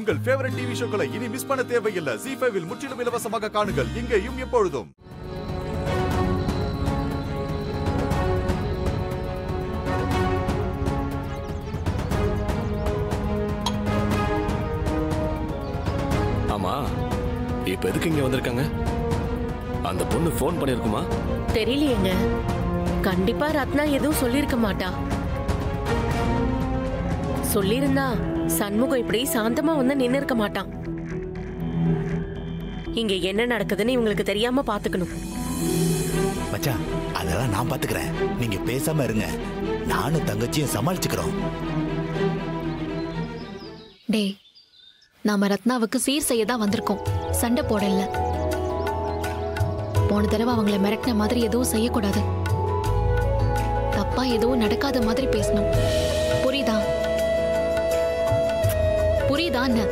உங்கள் favourite TV ஷோக்களை இனி miss பண்ண தேவையில்லை ஜி ஃபைவில் முற்றிலும் இலவசமாக காணுங்கள் இங்கேயும் எப்பொழுதும் ஆமா இப்ப எதுக்கு இங்க வந்திருக்காங்க அந்த பொண்ணு ஃபோன் பண்ணிருக்குமா தெரியலையேங்க கண்டிப்பா ரத்னா எதுவும் சொல்லியிருக்க மாட்டா சொல்லியிருந்தா சண்முகம் இப்படி சாந்தமா வந்து நின்னு இருக்க மாட்டான் இங்க என்ன நடக்குதுன்னு இவங்களுக்கு தெரியாம பாத்துக்கணும் மச்சான் அதெல்லாம் நான் பாத்துக்கிறேன் நீங்க பேசாம இருங்க நானும் தங்கச்சியும் சமாளிச்சுக்கிறோம் டேய் நாம ரத்னாவுக்கு சீர் செய்ய தான் வந்திருக்கோம் சண்டை போடல போன தடவை அவங்கள மிரட்டின மாதிரி எதுவும் செய்யக்கூடாது தப்பா எதுவும் நடக்காத மாதிரி பேசணும் புரியுதா புரியுதா என்ன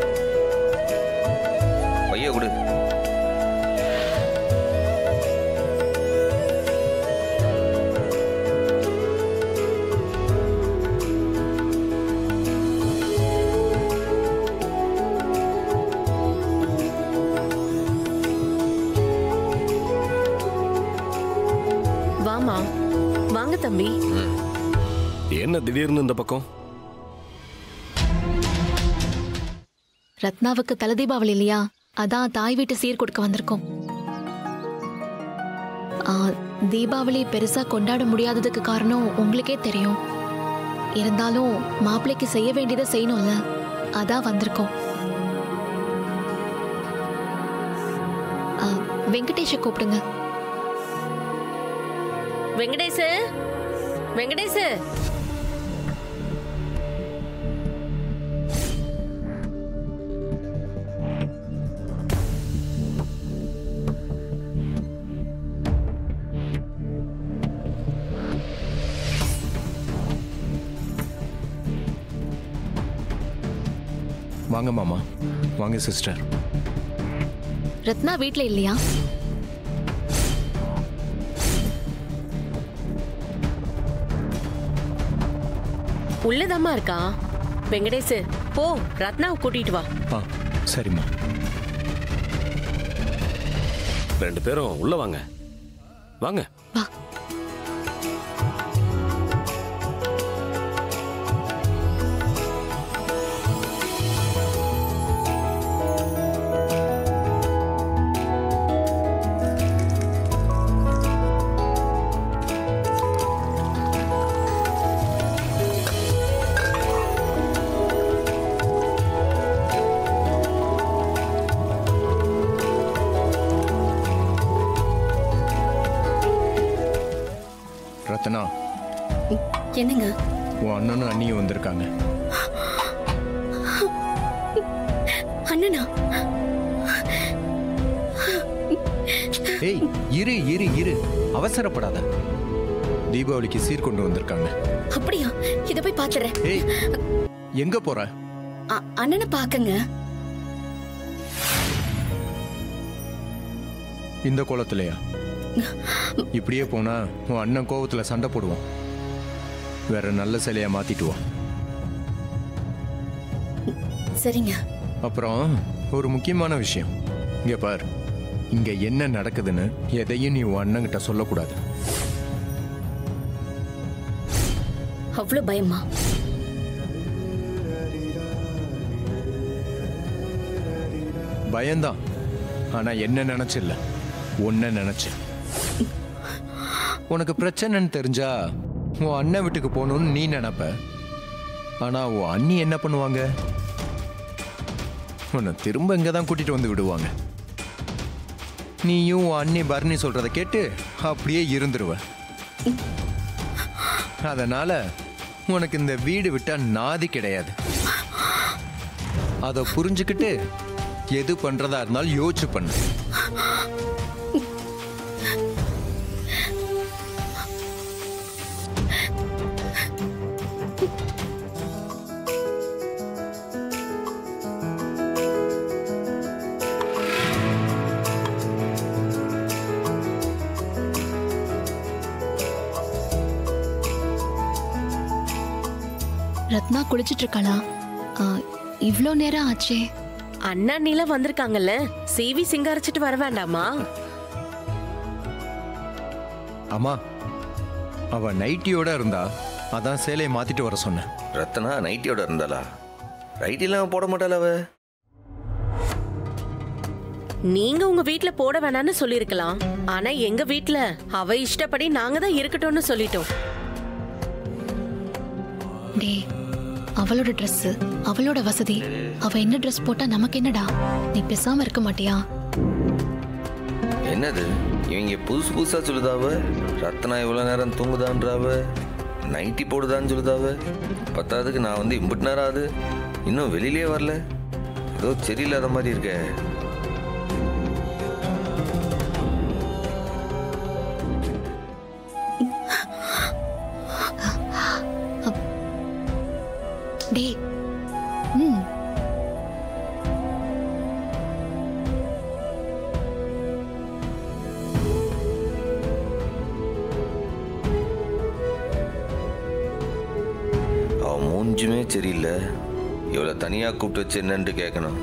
பைய கொடு வாமா வாங்க தம்பி என்ன திடீர்னு இந்த பக்கம் ரத்னாவுக்கு தலை தீபாவளி இல்லையா அதான் தாய் வீட்டு சீர் கொடுக்க வந்திருக்கோம் ஆ, தீபாவளி பெருசா கொண்டாட முடியாததுக்கு காரணம் உங்களுக்கே தெரியும் இருந்தாலும் மாப்பிள்ளைக்கு செய்ய வேண்டியதை செய்யணும்ல அதான் வந்திருக்கோம் ஆ, வெங்கடேஷை கூப்பிடுங்க வெங்கடேஷ் வெங்கடேஷ் வாங்க மாமா வாங்க சிஸ்டர் ரத்னா வீட்ல இல்லையா உள்ளதாம்மா இருக்கா வெங்கடேஷ் போ ரத்னாவை கூட்டிட்டு வா ஆ சரிம்மா ரெண்டு பேரும் உள்ள வாங்க வாங்க வா ரத்னா என்னங்க உன் அண்ணனும் அண்ணியும் வந்திருக்காங்க அண்ணனா ஏய் இரு இரு இரு அவசரப்படாத தீபாவளிக்கு சீர் கொண்டு வந்திருக்காங்க அப்படியா இத போய் பாத்துறேன் ஏய் எங்க போற அண்ணனை பாக்கங்க இந்த கோலத்திலயா இப்படியே போனா உன் அண்ணன் கோவத்துல சண்டை போடுவான் வேற நல்ல சிலையா மாத்திட்டு வா சரிங்க அப்புறம் ஒரு முக்கியமான விஷயம் இங்க பார் இங்க என்ன நடக்குதுன்னு எதையும் நீ உன் அண்ணன்கிட்ட சொல்லக்கூடாது அவ்வளவு பயமா பயம்தான் ஆனா என்ன நினைச்சில்ல உன்ன நினைச்சு உனக்கு பிரச்சனைன்னு தெரிஞ்சா உன் அண்ணன் வீட்டுக்கு போகணும்னு நீ நினைப்ப ஆனா உன் அண்ணி என்ன பண்ணுவாங்க உன்னை திரும்ப இங்க தான் கூட்டிட்டு வந்து விடுவாங்க நீயும் உன் அண்ணி பரணி சொல்றத கேட்டு அப்படியே இருந்துருவ அதனால உனக்கு இந்த வீடு விட்டா நாதி கிடையாது அதை புரிஞ்சுக்கிட்டு எது பண்றதா இருந்தாலும் யோசிச்சு பண்ணு ரத்னா குளிச்சிட்டு இருக்காளா ஆ, இவ்ளோ நேரம் ஆச்சே அண்ணா நீல வந்திருக்காங்கல்ல சிவி சிங்காரிச்சிட்டு வர வேண்டாமா அம்மா அவ நைட்டியோட இருந்தா அதான் சேலையை மாத்திட்டு வர சொன்னேன் ரத்னா நைட்டியோட இருந்தாளா நைட்டிலாம் போட மாட்டாளா அவ நீங்க உங்க வீட்ல போட வேணாம்னு சொல்லிருக்கலாம் ஆனா எங்க வீட்ல அவ இஷ்டப்படி நாங்க தான் இருக்கட்டும்னு சொல்லிட்டோம் டேய் அவளோட Dress அவளோட வசதி அவ என்ன Dress போட்டா நமக்கு என்னடா நீ பேசாம இருக்க மாட்டியா என்னது இவங்க புதுசு புதுசா சொல்லுதாவ ரத்னா இவ்வளவு நேரம் தூங்குதான்றாவ நைட்டி போடுதான்னு சொல்லுதாவ பத்தாவதுக்கு நான் வந்து இம்புட்டு நேரம் ஆகுது இன்னும் வெளியிலே வரல ஏதோ சரியில்லாத மாதிரி இருக்கே டேய் ம் அவ மூஞ்சுமே சரியில்லை இவளை தனியா கூப்பிட்டு வச்சு என்னன்ட்டு கேட்கணும்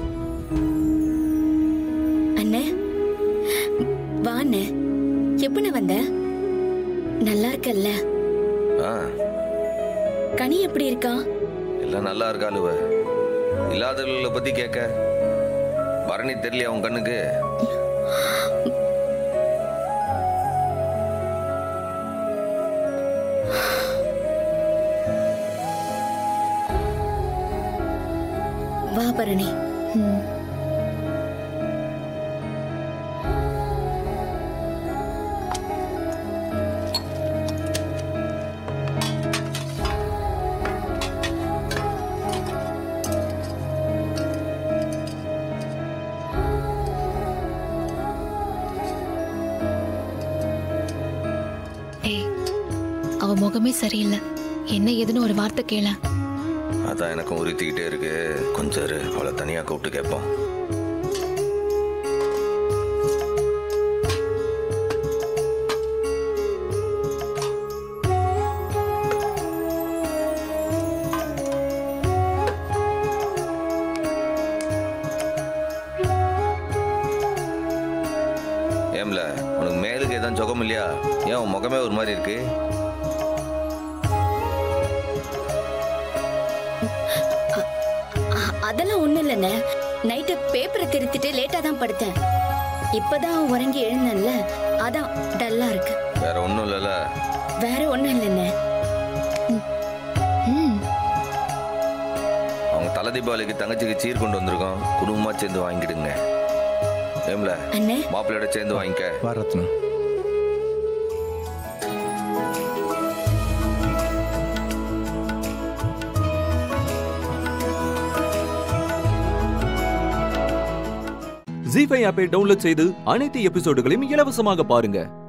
அண்ணே வா அண்ணே எப்படி வந்த நல்லா இருக்கல்ல ஆ கனி எப்படி இருக்கா எல்லாம் நல்லா இருக்காளுவ இல்லாதவர்களை பத்தி கேட்க பரணி தெரியலையா உன் கண்ணுக்கு வா பரணி ம் டேய் அவ முகமே சரியில்லை என்ன ஏதுன்னு ஒரு வார்த்தை கேள அதான் எனக்கும் உறுத்திக்கிட்டே இருக்கு கொஞ்சம் இரு அவளை தனியா கூப்பிட்டு கேட்போம் ஏம்ல உனக்கு மேலுக்கு எதாவது சுகம் இல்லையா ஏன் உன் முகமே ஒரு மாதிரி இருக்கு அ- அதெல்லாம் ஒண்ணும் இல்லைண்ணே நைட்டு பேப்பரை திருத்திட்டு லேட்டா தான் படுத்தேன் இப்பதான் உறங்கி எழுந்தேன்ல அதான் டல்லா இருக்கு வேற ஒன்றும் இல்லைல்ல வேற ஒண்ணும் இல்லைண்ணே ம் அவங்க தலை தீபாவளிக்கு தங்கச்சிக்கு சீர் கொண்டு வந்திருக்கோம் குடும்பமா சேர்ந்து வாங்கிடுங்க ஏம்ல அண்ணே மாப்பிள்ளையோட சேர்ந்து வாங்கிக்க வா ரத்னா ஜி ஃபைவ் ஆப்பை டவுன்லோட் செய்து அனைத்து எபிசோடுகளையும் இலவசமாக பாருங்க